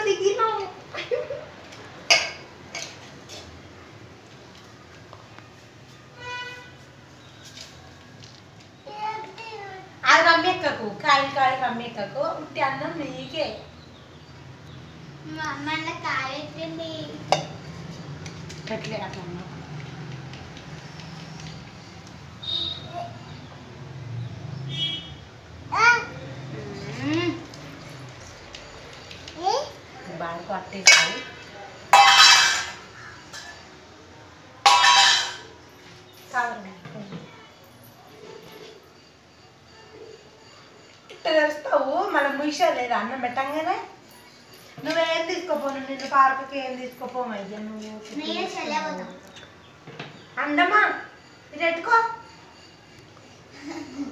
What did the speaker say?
దిగినాము అది రమ్మెక్కకు కాయలు కాయలు రమ్మెక్కకు ఉట్టి అన్నం నీకే మళ్ళీ కాయెత్తింది కట్లే అట్లా అన్నం. బాగా పట్టేసాయి ఇట్లా తెరుస్తావు మళ్ళీ ముగిసా లేదా అన్నం పెట్టంగానే నువ్వేం తీసుకోపోను నిన్ను పార్కుకి ఏం తీసుకోపోము అయ్యా నేను నువ్వు చెల్లెవదా అందమా ఇది పెట్టుకో